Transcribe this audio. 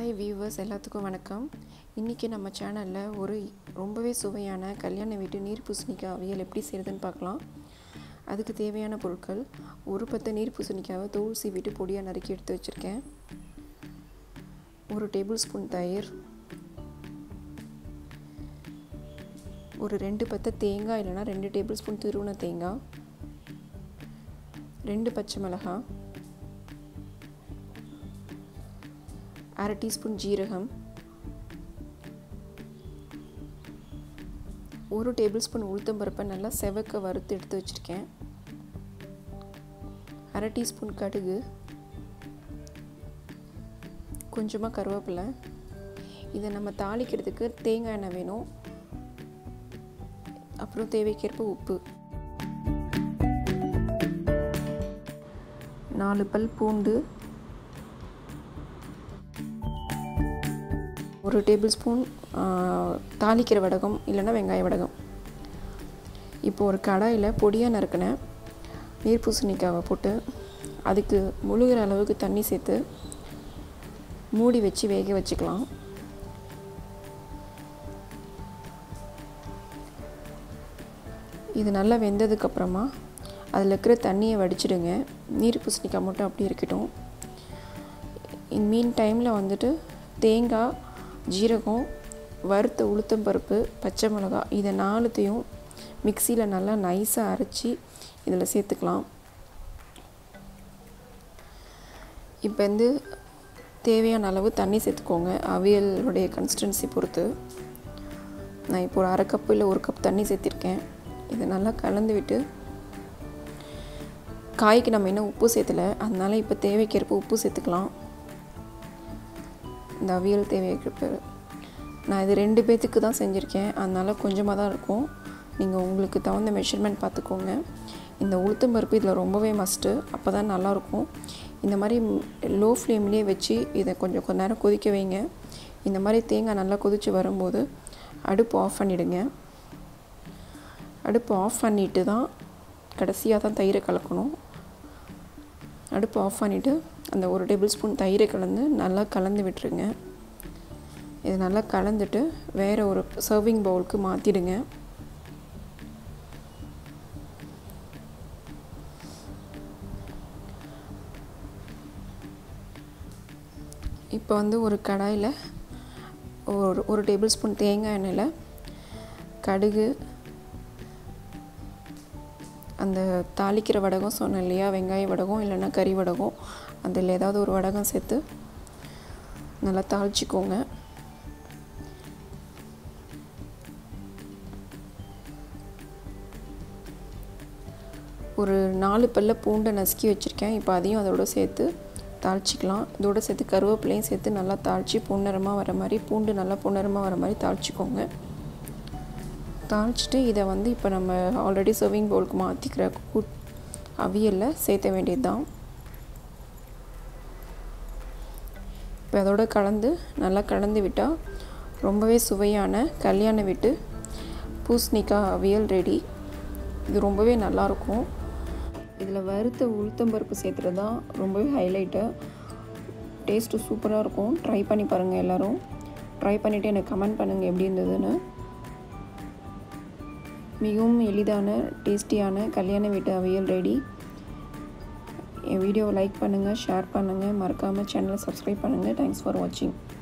hi viewers எல்லாத்துக்கும் வணக்கம் இன்றைக்கி நம்ம சேனலில் ஒரு ரொம்பவே சுவையான கல்யாண வீட்டு நீர் பூசணிக்காய் அவியல் எப்படி செய்கிறதுன்னு பார்க்கலாம் அதுக்கு தேவையான பொருட்கள் ஒரு பத்து நீர் பூசணிக்காவை தோல் சீவிட்டு பொடியாக நறுக்கி எடுத்து வச்சுருக்கேன் ஒரு டேபிள் ஸ்பூன் தயிர் ஒரு ரெண்டு பத்தை தேங்காய் இல்லைனா ரெண்டு டேபிள் ஸ்பூன் திருவுண தேங்காய் ரெண்டு பச்சை மிளகாய் அரை டீஸ்பூன் ஜீரகம் ஒரு டேபிள் ஸ்பூன் உளுத்தம்பருப்பை நல்லா செவக்க வறுத்து எடுத்து வச்சுருக்கேன் அரை டீஸ்பூன் கடுகு கொஞ்சமாக கருவேப்பிலை இதை நம்ம தாளிக்கிறதுக்கு தேங்காய் எண்ணெய் வேணும் அப்புறம் தேவைக்கேற்ப உப்பு நாலு பல் பூண்டு ஒரு டேபிள் ஸ்பூன் தாளிக்கிற வடகம் இல்லைன்னா வெங்காய வடகம் இப்போ ஒரு கடாயில் பொடியாக நறுக்கின நீர் பூசணிக்காவை போட்டு அதுக்கு முழுகிற அளவுக்கு தண்ணி சேர்த்து மூடி வச்சு வேக வச்சுக்கலாம் இது நல்லா வெந்ததுக்கப்புறமா அதில் இருக்கிற தண்ணியை வடிச்சிடுங்க நீர் பூசணிக்காய் மட்டும் அப்படி இருக்கட்டும் இன் மீன் டைமில் வந்துட்டு தேங்காய் ஜீரகம் வறுத்த உளுத்தம்பருப்பு பச்சை மிளகா இதை நாலுத்தையும் மிக்சியில் நல்லா நைஸாக அரைச்சி இதில் சேர்த்துக்கலாம் இப்போ வந்து தேவையான அளவு தண்ணி சேர்த்துக்கோங்க அவியலுடைய கன்சிஸ்டன்சி பொறுத்து நான் இப்போ ஒரு அரை கப்பு இல்லை ஒரு கப் தண்ணி சேர்த்திருக்கேன் இதை நல்லா கலந்து விட்டு காய்க்கு நம்ம இன்னும் உப்பு சேர்த்தலை அதனால இப்போ தேவைக்கேற்ப உப்பு சேர்த்துக்கலாம் இந்த அவியல் தேவைக்கு நான் இது ரெண்டு பேர்த்துக்கு தான் செஞ்சுருக்கேன் அதனால் கொஞ்சமாக தான் இருக்கும் நீங்கள் உங்களுக்கு தகுந்த மெஷர்மெண்ட் பார்த்துக்கோங்க இந்த உளுத்தம் பருப்பு இதில் ரொம்பவே மஸ்ட்டு அப்போ தான் நல்லாயிருக்கும் இந்த மாதிரி லோ ஃப்ளேம்லேயே வச்சு இதை கொஞ்சம் கொஞ்ச நேரம் கொதிக்க வைங்க இந்த மாதிரி தேங்காய் நல்லா கொதித்து வரும்போது அடுப்பு ஆஃப் பண்ணிவிடுங்க அடுப்பு ஆஃப் பண்ணிவிட்டு தான் கடைசியாக தான் தயிரை கலக்கணும் அடுப்பு ஆஃப் பண்ணிவிட்டு அந்த ஒரு டேபிள் ஸ்பூன் தயிரை கலந்து நல்லா கலந்து விட்டுருங்க இது நல்லா கலந்துட்டு வேறு ஒரு சர்விங் பவுலுக்கு மாற்றிடுங்க இப்போ வந்து ஒரு கடாயில் ஒரு ஒரு டேபிள் ஸ்பூன் தேங்காய் எண்ணெயில் கடுகு அந்த தாளிக்கிற வடகம் சொன்னேன் இல்லையா வெங்காய வடகம் இல்லைன்னா கறி வடகம் அதில் ஏதாவது ஒரு வடகம் சேர்த்து நல்லா தாளிச்சிக்கோங்க ஒரு நாலு பல்ல பூண்டை நசுக்கி வச்சுருக்கேன் இப்போ அதையும் அதோட சேர்த்து தாளிச்சிக்கலாம் இதோட சேர்த்து கருவேப்பிலையும் சேர்த்து நல்லா தாளித்து பொன்னரமாக வர மாதிரி பூண்டு நல்லா பொன்னரமாக வர மாதிரி தாளிச்சிக்கோங்க தாளிச்சிட்டு இதை வந்து இப்போ நம்ம ஆல்ரெடி சர்விங் பவுலுக்கு மாற்றிக்கிற கூட் அவியலில் சேர்த்த வேண்டியது தான் இப்போ அதோட கலந்து நல்லா கலந்து விட்டால் ரொம்பவே சுவையான கல்யாண வீட்டு பூசணிக்காய் அவியல் ரெடி இது ரொம்பவே நல்லாயிருக்கும் இதில் வறுத்த உளுத்தம்பருப்பு சேர்த்துறது தான் ரொம்பவே ஹைலைட்டு டேஸ்ட்டு சூப்பராக இருக்கும் ட்ரை பண்ணி பாருங்கள் எல்லோரும் ட்ரை பண்ணிவிட்டு எனக்கு கமெண்ட் பண்ணுங்கள் எப்படி இருந்ததுன்னு மிகவும் எளிதான டேஸ்டியான கல்யாண வீட்டு அவியல் ரெடி என் வீடியோவை லைக் பண்ணுங்கள் ஷேர் பண்ணுங்கள் மறக்காமல் சேனலை சப்ஸ்கிரைப் பண்ணுங்கள் தேங்க்ஸ் ஃபார் வாட்சிங்